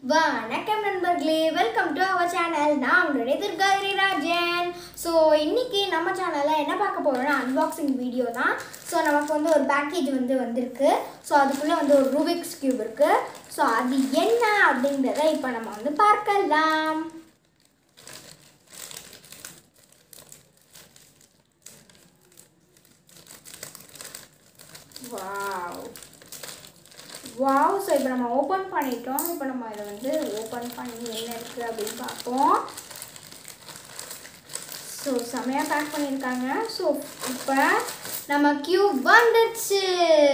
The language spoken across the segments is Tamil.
வணக்கம் நண்பர்களே வெல்கம் டு அவர் சேனல் நான் உங்களுடைய துர்காதிரி ராஜன் ஸோ இன்னைக்கு நம்ம சேனலில் என்ன பார்க்க போகிறோம்னா அன்பாக்சிங் வீடியோ தான் ஸோ நமக்கு வந்து ஒரு பேக்கேஜ் வந்து வந்திருக்கு ஸோ அதுக்குள்ளே வந்து ஒரு ரூபிக்ஸ் கியூப் இருக்குது ஸோ அது என்ன அப்படின்றத இப்போ நம்ம வந்து பார்க்கலாம் வாவ் வாவ் ஸோ இப்போ நம்ம ஓப்பன் பண்ணிட்டோம் இப்போ நம்ம இதை வந்து ஓப்பன் பண்ணி என்ன இருக்குது அப்படின்னு பார்ப்போம் ஸோ செமையாக பேக் பண்ணியிருக்காங்க ஸோ இப்போ நம்ம கியூப் வந்துடுச்சு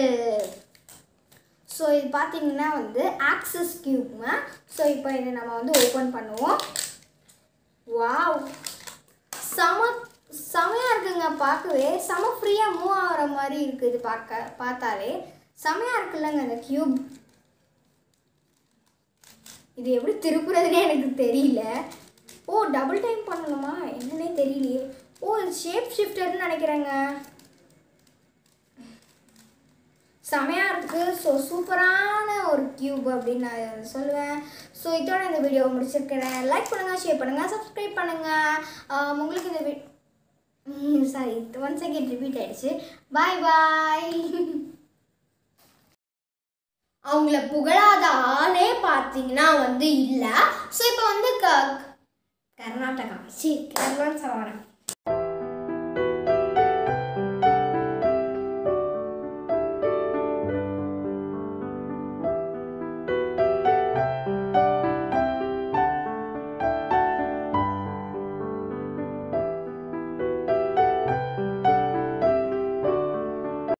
ஸோ இது பார்த்தீங்கன்னா வந்து ஆக்சஸ் கியூப்ங்க ஸோ இப்போ இதை நம்ம வந்து ஓப்பன் பண்ணுவோம் வாவ் செம செமையாக இருக்குங்க பார்க்கவே செம ஃப்ரீயாக மூவ் ஆகிற மாதிரி இருக்குது இது பார்க்க பார்த்தாலே செமையாக இருக்குல்லங்க அந்த க்யூப் இது எப்படி திருப்புறதுனே எனக்கு தெரியல ஓ டபுள் டைம் பண்ணணுமா என்னன்னே தெரியலையே ஓ இது ஷேப் ஷிஃப்டர்னு நினைக்கிறேங்க செமையாக இருக்குது ஸோ சூப்பரான ஒரு கியூப் அப்படின்னு நான் சொல்லுவேன் ஸோ இதோட இந்த வீடியோவை முடிச்சிருக்கிறேன் லைக் பண்ணுங்கள் ஷேர் பண்ணுங்கள் சப்ஸ்கிரைப் பண்ணுங்கள் உங்களுக்கு இந்த வீ சாரி ஒன் செகண்ட் ரிப்பீட் ஆயிடுச்சு பாய் பாய் அவங்கள புகழாத ஆளே பார்த்தீங்கன்னா வந்து இல்லை ஸோ இப்போ வந்து க கர்நாடகா சி கேரளான்னு சொல்ல வரேன்